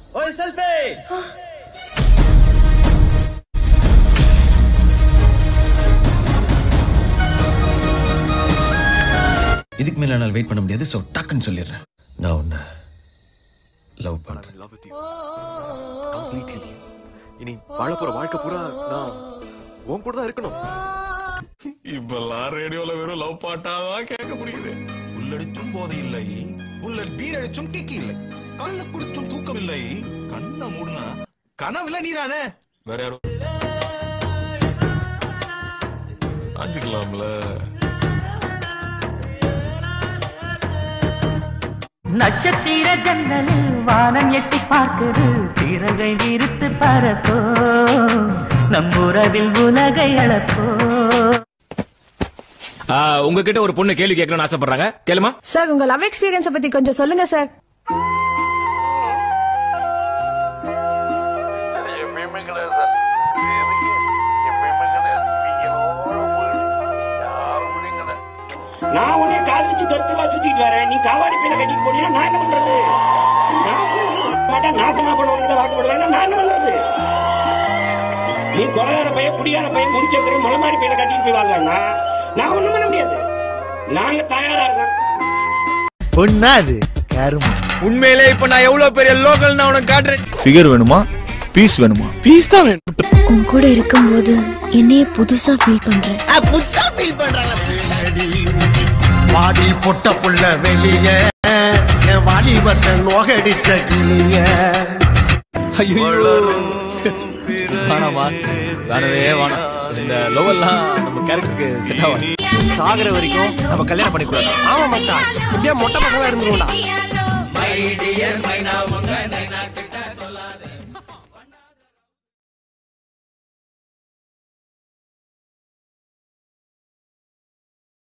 ஓய் செல்ஃபி இதுக்கு மேல என்னால் வெயிட் பண்ண முடியாது சோ டக்குன்னு சொல்லிடுறேன் நான் உன்னை லவ் பண்றேன் love with you. Completely. இனி வாழ போற வாழ்க்கை பூரா நான் உன் கூட தான் இருக்கணும் இப்பெல்லாம் ரேடியோல வெறும் லவ் பாட்டாதான் கேட்க முடியுது புல்லடிச்சும் போதை இல்லை புல்லட் பீர் அடிச்சும் கிக்கி இல்லை கள்ள குடிச்சும் தூக்கம் இல்லை கண்ணை மூடுனா கனவுல நீதானே வேற யாரும் சாஞ்சுக்கலாம்ல நட்சத்திர ஜன்னலில் வானம் எட்டி பார்க்குது சிறகை விரித்து பறப்போ நம் உறவில் உலகை அளப்போ உங்ககிட்ட ஒரு பொண்ணு கேள்வி கேட்கணும்னு ஆசைப்படுறாங்க கேளுமா சார் உங்க லவ் எக்ஸ்பீரியன்ஸ பத்தி கொஞ்சம் சொல்லுங்க சார் அது எப்பயுமே கிடையாது சார் இது எதுக்கு எப்பயுமே கிடையாது இவங்களோட போயிடும் யாரும் கூடயும் கிடையாது நான் உன்னை காதலிச்சு தத்துவா சுத்திட்டு வரேன் நீ காவாடி பையில கட்டிட்டு போனீங்கன்னா நான் என்ன பண்றது நான் மாட்டேன் நாசமா போடுவாங்க வாக்குப்படுவேன் நான் என்ன பண்றது நீ கொலையார பையன் குடியார பையன் முடிச்சவரை மலமாரி பையில கட்டிட்டு போய் வாழ்வாங்கன்னா நான் ஒண்ணும் பண்ண முடியாது நாங்க தயாரா இருக்கோம் பொண்ணா அது கருமம் உண்மையிலே இப்ப நான் எவ்வளவு பெரிய லோக்கல் நான் உனக்கு காட்டுறேன் ஃபிகர் வேணுமா பீஸ் வேணுமா பீஸ் தான் வேணும் உன் கூட இருக்கும்போது என்னையே புதுசா ஃபீல் பண்றேன் புதுசா ஃபீல் பண்றாங்க வாடி பொட்ட புள்ள வெளிய என் வாலிபத்தை நோகடிச்ச கிளிய வேணாமா வேணவே வேணாம் இந்த லோவெல்லாம் நம்ம கேரக்டருக்கு செட் ஆகும் சாகுற வரைக்கும் நம்ம கல்யாணம் பண்ணிக்கூடாது ஆமா மச்சான் இப்படியே மொட்டை பசங்களா இருந்துருவோம்டா